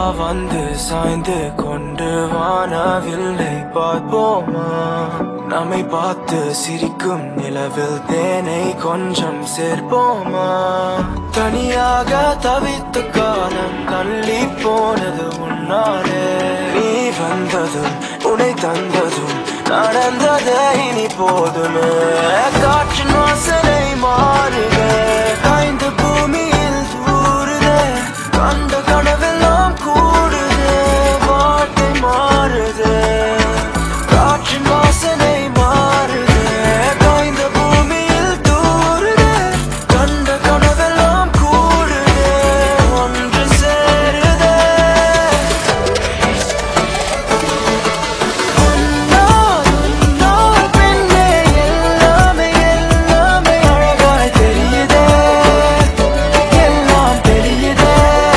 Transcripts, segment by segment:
வந்து சாய்ந்து கொண்டு வானவில்லை பார்ப்போமா நம்மை பார்த்து சிரிக்கும் நிலவில் தேனை கொஞ்சம் சேர்ப்போமா தனியாக தவித்த காலம் தள்ளி போனது உன்னாலே நீ வந்ததும் உனை தந்ததும் நடந்ததே இனி போதுமே காற்றின் வாசனை மாறுக காய்ந்த பூமியில் தூறுதே கண்ட கனவெல்லாம் கூடுதே வார்த்தை மாறுதே காற்றின் வாசனை மாறுதே காய்ந்த பூமியில் தூறுதே கண்ட கனவெல்லாம் கூடுதே ஒன்று சேருதே உன்னால் உன்னால் பெண்ணே எல்லாமே எல்லாமே அழகாய் தெரியுதே எல்லாம் தெரியுதே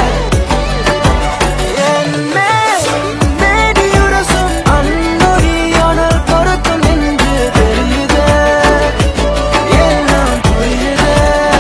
என் மேல் மேடியுரசும் அன்பொழியானால் பொருத்தம் என்று தெரியுதே எல்லாம் புரியுதே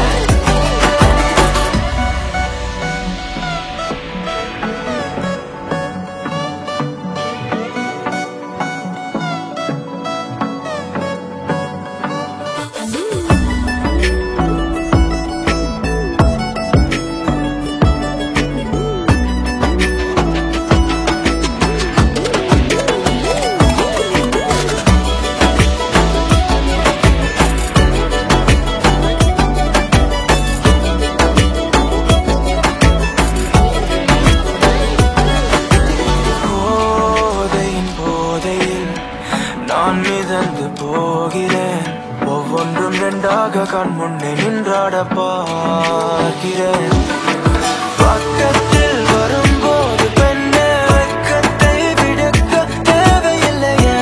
போதையின் போதையில் நான் மிதந்து போகிறேன் ஒவ்வொன்றும் ரெண்டாக கண் முன்னே நின்றாட பார்க்கிறேன் பக்கத்தில் வரும்போது பெண்ணே வெட்கத்தை விடுக்க தேவையில்லையே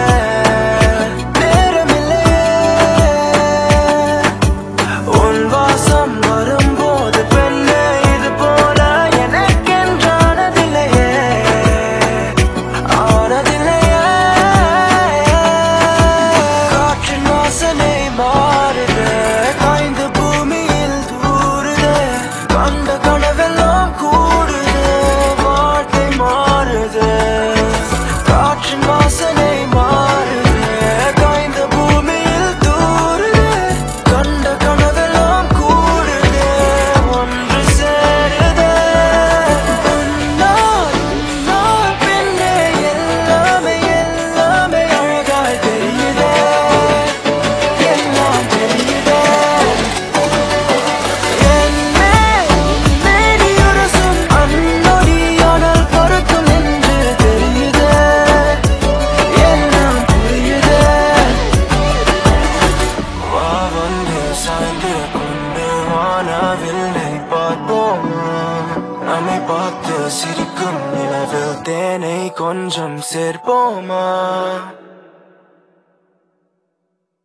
நேரமில்லையே உன் வாசம் வரும்போது பெண்ணே இது போல எனக்கென்றானதில்லையே ஆனதில்லையே காற்றின் வாசனை மாறுதே காய்ந்த பூமியில் தூறுதே கண்ட கனவெல்லாம் கூடுதே வார்த்தை மாறுதே காற்றின் வாசனை மாறுதே காய்ந்த பூமியில் தூறுதே கண்ட கனவெல்லாம் கூடுதே ஒன்று சேருதே உன்னால் உன்னால் பெண்ணே எல்லாமே எல்லாமே அழகாய் தெரியுதே எல்லாம் தெரியுதே என் மேல் மேடியுரசும் அன்னொடியானால் பொருத்தம் என்று தெரியுதே எல்லாம் புரியுதே வா வந்து சாய்ந்து கொண்டு வானவில்லை பார்ப்போமா நம்மை பார்த்து சிரிக்கும் நிலவில் தேனை கொஞ்சம் சேர்ப்போமா